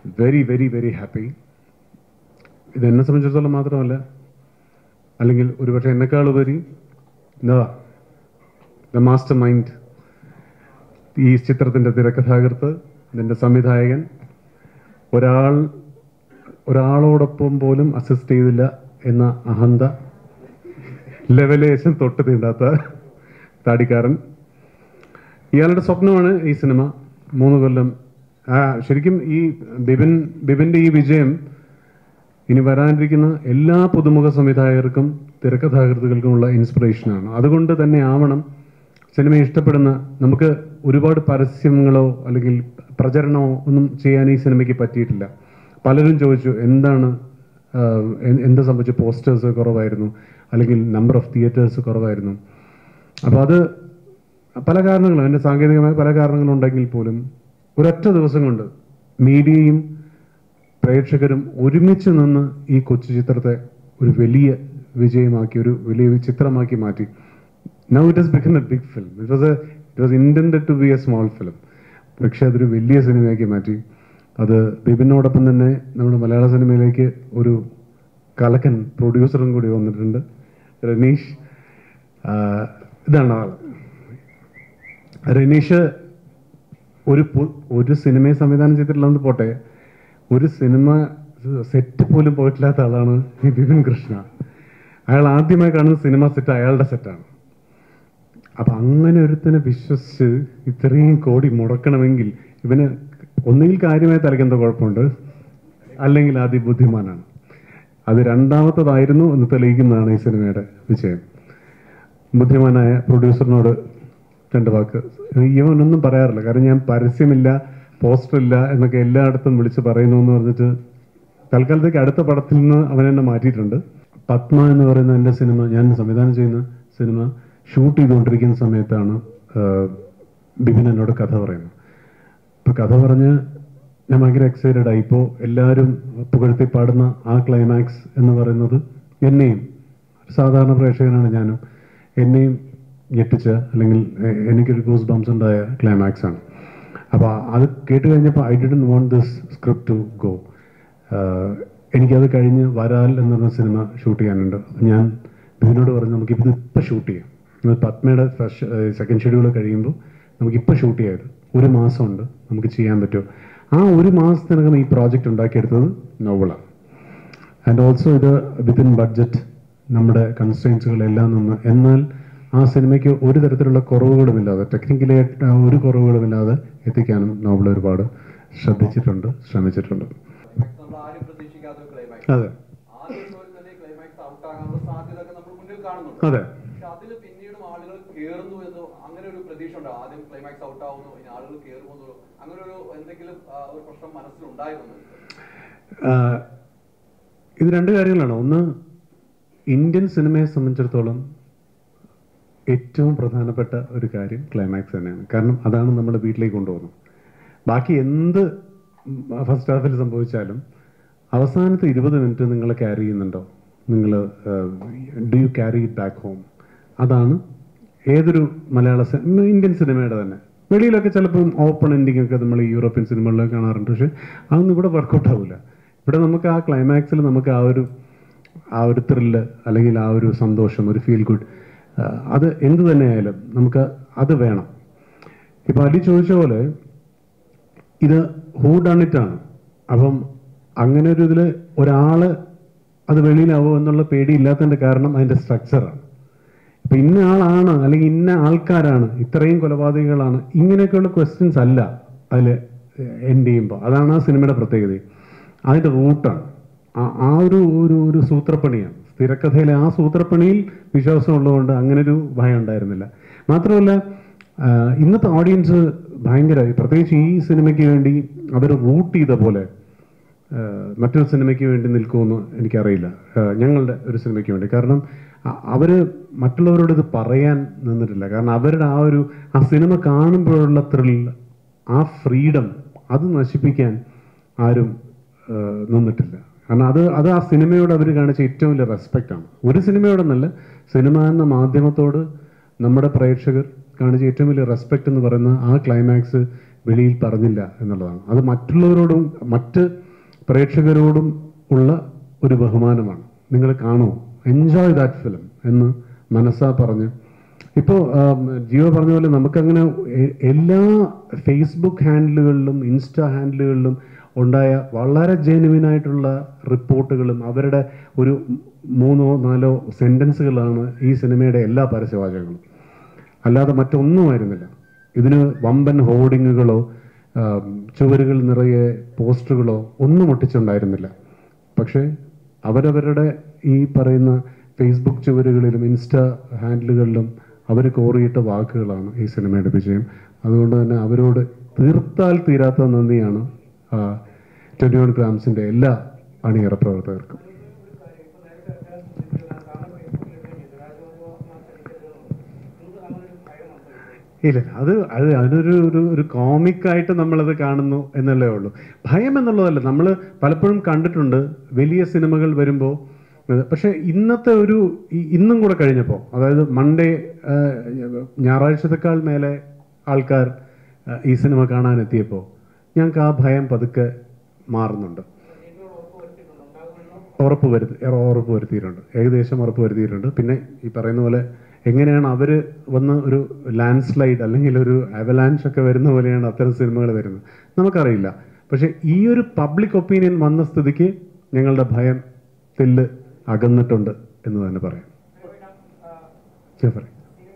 very very very happy ഇത് എന്നെ സംബന്ധിച്ചിടത്തോളം മാത്രമല്ല അല്ലെങ്കിൽ ഒരുപക്ഷെ എന്നെക്കാൾ ഉപരി എന്താ ദ മാസ്റ്റർ മൈൻഡ് ഈ ചിത്രത്തിൻ്റെ തിരക്കഥാകൃത്ത് ഇതിൻ്റെ സംവിധായകൻ ഒരാൾ ഒരാളോടൊപ്പം പോലും അസിസ്റ്റ് ചെയ്തില്ല എന്ന അഹന്ത ലെവലേശം തൊട്ട് തീണ്ടാത്ത താടിക്കാരൻ ഇയാളുടെ സ്വപ്നമാണ് ഈ സിനിമ മൂന്ന് കൊല്ലം ആ, ശരിക്കും ഈ ബിബിൻ ബിബിൻ്റെ ഈ വിജയം ഇനി വരാനിരിക്കുന്ന എല്ലാ പുതുമുഖ സംവിധായകർക്കും തിരക്കഥാകൃത്തുക്കൾക്കുമുള്ള ഇൻസ്പിറേഷനാണ് അതുകൊണ്ട് തന്നെ ആവണം സിനിമ ഇഷ്ടപ്പെടുന്ന നമുക്ക് ഒരുപാട് പരസ്യങ്ങളോ അല്ലെങ്കിൽ പ്രചരണമോ ഒന്നും ചെയ്യാൻ ഈ സിനിമയ്ക്ക് പറ്റിയിട്ടില്ല പലരും ചോദിച്ചു എന്താണ് ആഹ്, എ- എന്ത് സംബന്ധിച്ച് പോസ്റ്റേഴ്സ് കുറവായിരുന്നു അല്ലെങ്കിൽ നമ്പർ ഓഫ് തിയേറ്റേഴ്സ് കുറവായിരുന്നു അപ്പോൾ അത് പല കാരണങ്ങളും അതിൻ്റെ സാങ്കേതികമായ പല കാരണങ്ങളുണ്ടെങ്കിൽ പോലും ഒരൊറ്റ ദിവസം കൊണ്ട് മീഡിയയും പ്രേക്ഷകരും ഒരുമിച്ച് നിന്ന് ഈ കൊച്ചു ചിത്രത്തെ ഒരു വലിയ വിജയമാക്കി ഒരു വലിയ ചിത്രമാക്കി മാറ്റി now it has become a big film it was a it was intend to be a small film പക്ഷെ അതൊരു വലിയ സിനിമയാക്കി മാറ്റി അത് ബിബിനോടൊപ്പം തന്നെ നമ്മുടെ മലയാള സിനിമയിലേക്ക് ഒരു കലക്കൻ പ്രൊഡ്യൂസറും കൂടി വന്നിട്ടുണ്ട് റനീഷ് ആഹ് ഇതാണ് ആള് റനീഷ് ഒരു പു- ഒരു സിനിമയെ സംവിധാനം ചെയ്തിട്ടില്ലെന്ന് പോട്ടെ ഒരു സിനിമ സെറ്റ് പോലും പോയിട്ടില്ലാത്ത ആളാണ് ഈ ബിപിൻ കൃഷ്ണ അയാൾ ആദ്യമായി കാണുന്ന സിനിമ സെറ്റ് അയാളുടെ സെറ്റാണ് അപ്പൊ അങ്ങനെ ഒരുത്തനെ വിശ്വസിച്ച് ഇത്രയും കോടി മുടക്കണമെങ്കിൽ ഇവന് ഒന്നുകിൽ കാര്യമായ തലയ്ക്കെന്തോ കുഴപ്പമുണ്ട് അല്ലെങ്കിൽ അതിബുദ്ധിമാനാണ് അത് രണ്ടാമത്തതായിരുന്നു എന്ന് തെളിയിക്കുന്നതാണ് ഈ സിനിമയുടെ വിജയം ബുദ്ധിമാനായ പ്രൊഡ്യൂസറിനോട് രണ്ട് വാക്ക് ഇവനൊന്നും പറയാറില്ല കാരണം ഞാൻ പരസ്യമില്ല പോസ്റ്റർ ഇല്ല എന്നൊക്കെ എല്ലായിടത്തും വിളിച്ച് പറയുന്നു എന്ന് പറഞ്ഞിട്ട് തൽക്കാലത്തേക്ക് അടുത്ത പടത്തിൽ നിന്ന് അവൻ എന്നെ മാറ്റിയിട്ടുണ്ട് പത്മ എന്ന് പറയുന്ന എൻ്റെ സിനിമ ഞാൻ സംവിധാനം ചെയ്യുന്ന സിനിമ ഷൂട്ട് ചെയ്തുകൊണ്ടിരിക്കുന്ന സമയത്താണ് ആഹ്, ബിപിൻ എന്നോട് കഥ പറയുന്നത് ഇപ്പൊ കഥ പറഞ്ഞ് ഞാൻ ഭയങ്കര എക്സൈറ്റഡ് ആയി ഇപ്പോൾ എല്ലാവരും പുകഴ്ത്തി പാടുന്ന ആ ക്ലൈമാക്സ് എന്ന് പറയുന്നത് എന്നെയും സാധാരണ പ്രേക്ഷകനാണ് ഞാനും എന്നെയും ഞെട്ടിച്ച അല്ലെങ്കിൽ എ- എനിക്കൊരു ഗൂസ് ബംസ് ഉണ്ടായ ക്ലൈമാക്സ് ആണ് അപ്പോൾ അത് കേട്ട് കഴിഞ്ഞപ്പോൾ I didn't want this script to go എനിക്കത് കഴിഞ്ഞ് വരാൽ എന്ന് പറഞ്ഞ സിനിമ ഷൂട്ട് ചെയ്യാനുണ്ട് ഞാൻ ബിബിനോട് പറഞ്ഞു നമുക്ക് ഇത് ഇപ്പം ഷൂട്ട് ചെയ്യാം ഇത് പത്മയുടെ ഫസ്റ്റ് സെക്കൻഡ് ഷെഡ്യൂൾ കഴിയുമ്പോൾ നമുക്കിപ്പോൾ ഷൂട്ട് ചെയ്യാം ഒരു മാസമുണ്ട് നമുക്ക് ചെയ്യാൻ പറ്റുമോ ആ ഒരു മാസത്തിനകം ഈ പ്രോജക്റ്റ് ഉണ്ടാക്കിയെടുത്തത് നോവളാണ് ആൻഡ് ഓൾസോ ഇത് വിത്തിൻ ബഡ്ജറ്റ് നമ്മുടെ കൺസ്ട്രെയിൻസുകളെല്ലാം നിന്ന് എന്നാൽ ആ സിനിമയ്ക്ക് ഒരു തരത്തിലുള്ള കുറവുകളുമില്ലാതെ ടെക്നിക്കലി ഒരു കുറവുകളുമില്ലാതെ എത്തിക്കാനും നോവൽ ഒരുപാട് ശ്രദ്ധിച്ചിട്ടുണ്ട് ശ്രമിച്ചിട്ടുണ്ട് നമ്മൾ ആരും പ്രതീക്ഷിക്കാത്ത ഒരു ക്ലൈമാക്സ് അതെ ആദ്യം ഷോയിൽ തന്നെ ക്ലൈമാക്സ് ഔട്ട് ആകാനുള്ള സാധ്യതയൊക്കെ നമ്മൾ മുന്നിൽ കാണുന്നുണ്ട് അതെ പക്ഷെ അതിൽ പിന്നീടും ആളുകൾ കേറുന്നു എന്ന് അങ്ങനെ ഒരു പ്രതീക്ഷ ഉണ്ടോ ആദ്യം ക്ലൈമാക്സ് ഔട്ട് ആവുന്നു ഇനി ആളുകൾ കേറുമോ എന്നൊരു- അങ്ങനെ ഒരു എന്തെങ്കിലും ആ, ഒരു പ്രശ്നം മനസ്സിലുണ്ടായിരുന്നു ആഹ് ഇത് രണ്ട് കാര്യങ്ങളാണ് ഒന്ന് ഇന്ത്യൻ സിനിമയെ സംബന്ധിച്ചിടത്തോളം ഏറ്റവും പ്രധാനപ്പെട്ട ഒരു കാര്യം ക്ലൈമാക്സ് തന്നെയാണ് കാരണം അതാണ് നമ്മൾ വീട്ടിലേക്ക് കൊണ്ടുപോകുന്നത് ബാക്കി എന്ത് ഫസ്റ്റ് ഹാഫിൽ സംഭവിച്ചാലും അവസാനത്തെ ഇരുപത് മിനിറ്റ് നിങ്ങൾ ക്യാരി ചെയ്യുന്നുണ്ടോ നിങ്ങൾ do you carry it back home അതാണ് ഏതൊരു മലയാള സിനിമ ഇന്ത്യൻ സിനിമയുടെ തന്നെ വെളിയിലൊക്കെ ചിലപ്പം ഓപ്പൺ എൻഡിങ് ഒക്കെ നമ്മൾ ഈ യൂറോപ്യൻ സിനിമകളിലൊക്കെ കാണാറുണ്ട് പക്ഷെ അതൊന്നും ഇവിടെ വർക്കൗട്ട് ആവില്ല ഇവിടെ നമുക്ക് ആ ക്ലൈമാക്സിൽ നമുക്ക് ആ ഒരു ആ ഒരു ത്രില്ല് അല്ലെങ്കിൽ ആ ഒരു സന്തോഷം ഒരു ഫീൽ ഗുഡ് അത് എന്ത് തന്നെയായാലും നമുക്ക് അത് വേണം ഇപ്പം അലി ചോദിച്ച പോലെ ഇത് ഹൂ ഡൺ ഇറ്റ് ആണ് അപ്പം അങ്ങനെ ഒരു ഇതിൽ ഒരാള് അത് വെളിയിലാവോ എന്നുള്ള പേടിയില്ലാത്തതിന്റെ കാരണം അതിന്റെ സ്ട്രക്ചറാണ് ഇപ്പൊ ഇന്ന ആളാണ് അല്ലെങ്കിൽ ഇന്ന ആൾക്കാരാണ് ഇത്രയും കൊലപാതകങ്ങളാണ് ഇങ്ങനെയൊക്കെയുള്ള ക്വസ്റ്റ്യൻസ് അല്ല അതിൽ എൻഡ് ചെയ്യുമ്പോൾ അതാണ് ആ സിനിമയുടെ പ്രത്യേകത അതിന്റെ റൂട്ടാണ് ആ- ആ ഒരു ഒരു ഒരു സൂത്രപ്പണിയാണ് സ്ഥിരക്കഥയിലെ ആ സൂത്രപ്പണിയിൽ വിശ്വാസമുള്ളതുകൊണ്ട് അങ്ങനെ ഒരു ഭയം ഉണ്ടായിരുന്നില്ല മാത്രമല്ല ആ, ഇന്നത്തെ ഓഡിയൻസ് ഭയങ്കര പ്രത്യേകിച്ച് ഈ സിനിമയ്ക്ക് വേണ്ടി അവർ റൂട്ട് ചെയ്ത പോലെ ആ, മറ്റൊരു സിനിമയ്ക്ക് വേണ്ടി നിൽക്കുമെന്ന് എനിക്കറിയില്ല ആ, ഞങ്ങളുടെ ഒരു സിനിമയ്ക്ക് വേണ്ടി കാരണം അ- അവര് മറ്റുള്ളവരോട് ഇത് പറയാൻ നിന്നിട്ടില്ല കാരണം അവരുടെ ആ ഒരു ആ സിനിമ കാണുമ്പോഴുള്ള ത്രിൽ ആ ഫ്രീഡം അത് നശിപ്പിക്കാൻ ആരും ആ, നിന്നിട്ടില്ല കാരണം അത് അത് ആ സിനിമയോട് അവർ കാണിച്ച ഏറ്റവും വലിയ റെസ്പെക്റ്റ് ആണ് ഒരു സിനിമയോടൊന്നല്ല സിനിമ എന്ന മാധ്യമത്തോട് നമ്മുടെ പ്രേക്ഷകർ കാണിച്ച ഏറ്റവും വലിയ റെസ്പെക്റ്റ് എന്ന് പറയുന്ന ആ ക്ലൈമാക്സ് വെളിയിൽ പറഞ്ഞില്ല എന്നുള്ളതാണ് അത് മറ്റുള്ളവരോടും മറ്റ് പ്രേക്ഷകരോടും ഉള്ള ഒരു ബഹുമാനമാണ് നിങ്ങൾ കാണൂ എൻജോയ് ദാറ്റ് ഫിലിം എന്ന് മനസ്സാ പറഞ്ഞ് ഇപ്പോൾ ജിയോ പറഞ്ഞ പോലെ നമുക്കങ്ങനെ എ- എല്ലാ ഫേസ്ബുക്ക് ഹാൻഡിലുകളിലും ഇൻസ്റ്റാ ഹാൻഡിലുകളിലും ഉണ്ടായ വളരെ ജെനുവിൻ ആയിട്ടുള്ള റിപ്പോർട്ടുകളും അവരുടെ ഒരു മൂന്നോ നാലോ സെന്റൻസുകളാണ് ഈ സിനിമയുടെ എല്ലാ പരസ്യവാചകങ്ങളും അല്ലാതെ മറ്റൊന്നുമായിരുന്നില്ല ഇതിന് വമ്പൻ ഹോർഡിങ്ങുകളോ ആം, ചുവരുകൾ നിറയെ പോസ്റ്ററുകളോ ഒന്നും ഒട്ടിച്ചുണ്ടായിരുന്നില്ല പക്ഷേ അവരവരുടെ ഈ പറയുന്ന ഫേസ്ബുക്ക് ചുവരുകളിലും ഇൻസ്റ്റാ ഹാൻഡിലുകളിലും അവർ കോറിയിട്ട വാക്കുകളാണ് ഈ സിനിമയുടെ വിജയം അതുകൊണ്ട് തന്നെ അവരോട് തീർത്താൽ തീരാത്ത നന്ദിയാണ് ട്വൻറ്റി വൺ ഗ്രാംസിൻ്റെ എല്ലാ അണിയറ പ്രവർത്തകർക്കും ഇല്ല അത് അത് അതിനൊരു ഒരു ഒരു കോമിക് ആയിട്ട് നമ്മളത് കാണുന്നു എന്നല്ലേ ഉള്ളൂ ഭയം എന്നുള്ളതല്ല നമ്മൾ പലപ്പോഴും കണ്ടിട്ടുണ്ട് വലിയ സിനിമകൾ വരുമ്പോൾ പക്ഷെ ഇന്നത്തെ ഒരു ഈ- ഇന്നും കൂടെ കഴിഞ്ഞപ്പോൾ അതായത് മൺഡേ ഞായറാഴ്ചത്തെക്കാൾ മേലെ ആൾക്കാർ ആ, ഈ സിനിമ കാണാനെത്തിയപ്പോൾ ഞങ്ങൾക്ക് ആ ഭയം പതുക്കെ മാറുന്നുണ്ട് ഉറപ്പ് വരുത്തി ഉറപ്പ് വരുത്തിയിട്ടുണ്ട് ഏകദേശം ഉറപ്പ് വരുത്തിയിട്ടുണ്ട് പിന്നെ ഈ പറയുന്ന പോലെ എങ്ങനെയാണ് അവർ വന്ന് ഒരു ലാൻഡ് സ്ലൈഡ് അല്ലെങ്കിൽ ഒരു അവലാൻഷ് ഒക്കെ വരുന്ന പോലെയാണ് അത്തരം സിനിമകൾ വരുന്നത് നമുക്കറിയില്ല പക്ഷെ ഈ ഒരു പബ്ലിക് ഒപ്പീനിയൻ വന്ന സ്ഥിതിക്ക് ഞങ്ങളുടെ ഭയം തെല്ല് അകന്നിട്ടുണ്ട് എന്ന് തന്നെ പറയാം ഞാൻ പറയാം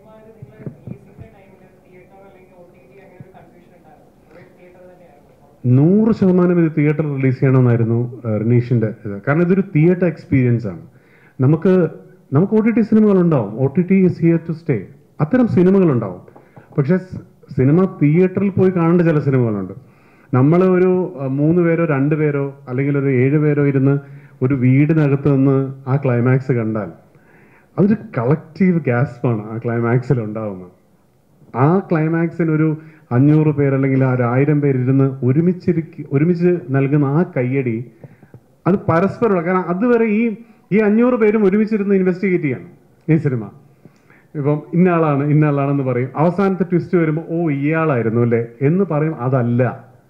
നൂറ് ശതമാനം ഇത് തിയേറ്റർ റിലീസ് ചെയ്യണമെന്നായിരുന്നു ഏഹ്, റിനീഷിന്റെ ഇത് കാരണം ഇതൊരു തിയേറ്റർ എക്സ്പീരിയൻസ് ആണ് നമുക്ക് നമുക്ക് ഒ ടി ടി സിനിമകൾ ഉണ്ടാവും O T T is here to stay അത്തരം സിനിമകൾ ഉണ്ടാവും പക്ഷെ സ് സിനിമ തിയേറ്ററിൽ പോയി കാണേണ്ട ചില സിനിമകളുണ്ട് നമ്മൾ ഒരു അഹ്, മൂന്ന് പേരോ രണ്ട് പേരോ അല്ലെങ്കിൽ ഒരു ഏഴ് പേരോ ഇരുന്ന് ഒരു വീടിനകത്ത് നിന്ന് ആ ക്ലൈമാക്സ് കണ്ടാൽ അതൊരു കളക്റ്റീവ് ഗ്യാസ്പാണ് ആ ക്ലൈമാക്സിൽ ഉണ്ടാവുന്നത് ആ ക്ലൈമാക്സിന് ഒരു അഞ്ഞൂറ് പേർ അല്ലെങ്കിൽ ആ ഒരു ആയിരം പേരിരുന്ന് ഒരുമിച്ചിരിക്ക് ഒരുമിച്ച് നൽകുന്ന ആ കയ്യടി അത് പരസ്പരമുള്ള കാരണം അതുവരെ ഈ ഈ അഞ്ഞൂറ് പേരും ഒരുമിച്ചിരുന്ന് ഇൻവെസ്റ്റിഗേറ്റ് ചെയ്യണം ഈ സിനിമ ഇപ്പം ഇന്ന ആളാണ് ഇന്ന ആളാണെന്ന് പറയും അവസാനത്തെ ട്വിസ്റ്റ് വരുമ്പോൾ ഓ ഇയാളായിരുന്നു അല്ലേ എന്ന് പറയും അതല്ല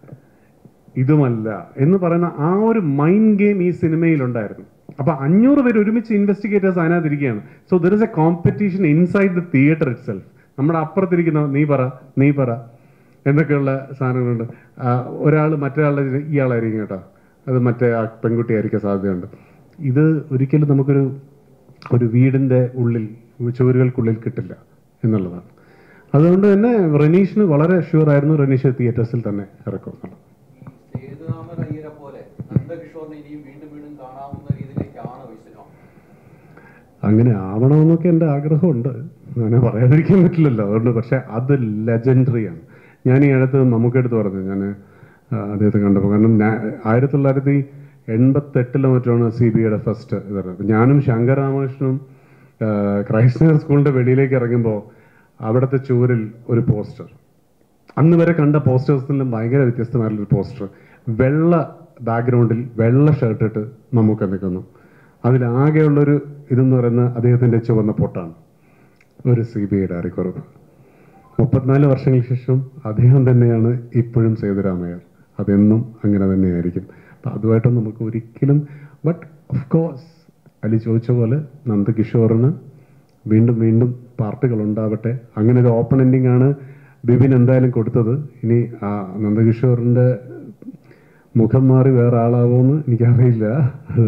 ഇതുമല്ല എന്ന് പറയുന്ന ആ ഒരു മൈൻഡ് ഗെയിം ഈ സിനിമയിലുണ്ടായിരുന്നു അപ്പൊ അഞ്ഞൂറ് പേര് ഒരുമിച്ച് ഇൻവെസ്റ്റിഗേറ്റേഴ്സ് അതിനകത്തിരിക്കുകയാണ് so there is a competition inside the theatre itself നമ്മുടെ അപ്പുറത്തിരിക്കുന്ന നീ പറ നീ പറ എന്നൊക്കെയുള്ള സാധനങ്ങളുണ്ട് ഒരാൾ മറ്റൊരാളുടെ ഇതിന് ഇയാളായിരിക്കും കേട്ടോ അത് മറ്റേ ആ പെൺകുട്ടിയായിരിക്കാൻ സാധ്യതയുണ്ട് ഇത് ഒരിക്കലും നമുക്കൊരു ഒരു വീടിന്റെ ഉള്ളിൽ ചുവരുകൾക്കുള്ളിൽ കിട്ടില്ല എന്നുള്ളതാണ് അതുകൊണ്ട് തന്നെ റനീഷിന് വളരെ ഷുവർ ആയിരുന്നു റനീഷ് തിയേറ്റേഴ്സിൽ തന്നെ ഇറക്കും എന്നുള്ളത് സേതുരാമൻ അയ്യരെ പോലെ നന്ദകിഷോറിനെ ഇനിയും വീണ്ടും വീണ്ടും കാണാവുന്ന രീതിയിലേക്കാണ് ഈ സിനിമ അങ്ങനെ ആവണമെന്നൊക്കെ എൻ്റെ ആഗ്രഹമുണ്ട് അങ്ങനെ പറയാതിരിക്കാൻ പറ്റില്ലല്ലോ അതുകൊണ്ട് പക്ഷെ അത് ലെജൻഡറിയാണ് ഞാൻ ഈ അടുത്ത് നമുക്കെടുത്ത് പറഞ്ഞു ഞാൻ അദ്ദേഹത്തെ കണ്ടപ്പോൾ കാരണം ഞാൻ ആയിരത്തി തൊള്ളായിരത്തി എൺപത്തെട്ടിലോ മറ്റാണ് സി ബി ഐയുടെ ഫസ്റ്റ് ഇത് ഞാനും ശങ്കർ രാമകൃഷ്ണനും ആ, ക്രൈസ്റ്റ് നഗർ സ്കൂളിന്റെ വെളിയിലേക്ക് ഇറങ്ങുമ്പോൾ അവിടുത്തെ ചൂരിൽ ഒരു പോസ്റ്റർ അന്ന് വരെ കണ്ട പോസ്റ്റേഴ്സിലും ഭയങ്കര വ്യത്യസ്തമായിട്ടുള്ള ഒരു പോസ്റ്റർ വെള്ള ബാക്ക്ഗ്രൗണ്ടിൽ വെള്ള ഷർട്ട് ഇട്ട് നമുക്ക് നിൽക്കുന്നു അതിലാകെയുള്ളൊരു ഇതെന്ന് പറയുന്നത് അദ്ദേഹത്തിന്റെ ചുവന്ന പൊട്ടാണ് ഒരു സി ബി ഐ ഡയറിക്കുറവ് മുപ്പത്തിനാല് വർഷങ്ങൾക്ക് ശേഷം അദ്ദേഹം തന്നെയാണ് ഇപ്പോഴും സേതുരാമയ്യർ അതെന്നും അങ്ങനെ തന്നെയായിരിക്കും അപ്പം അതുമായിട്ട് നമുക്ക് ഒരിക്കലും ബട്ട് ഓഫ് കോഴ്സ് അലി ചോദിച്ച പോലെ നന്ദകിഷോറിന് വീണ്ടും വീണ്ടും പാർട്ടികൾ ഉണ്ടാവട്ടെ അങ്ങനെ ഒരു ഓപ്പൺ എൻഡിങ് ആണ് ബിബിൻ എന്തായാലും കൊടുത്തത് ഇനി ആ നന്ദകിഷോറിന്റെ മുഖം മാറി വേറെ ആളാവോന്ന് എനിക്കറിയില്ല അത്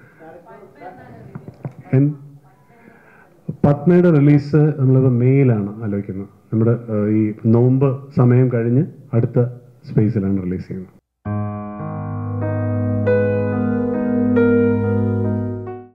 എൻ- പത്മയുടെ റിലീസ് നമ്മളിപ്പോൾ മെയിലാണ് ആലോചിക്കുന്നത് നമ്മുടെ ഏഹ്, ഈ നോമ്പ് സമയം കഴിഞ്ഞ് അടുത്ത സ്പേസിലാണ് റിലീസ് ചെയ്യുന്നത്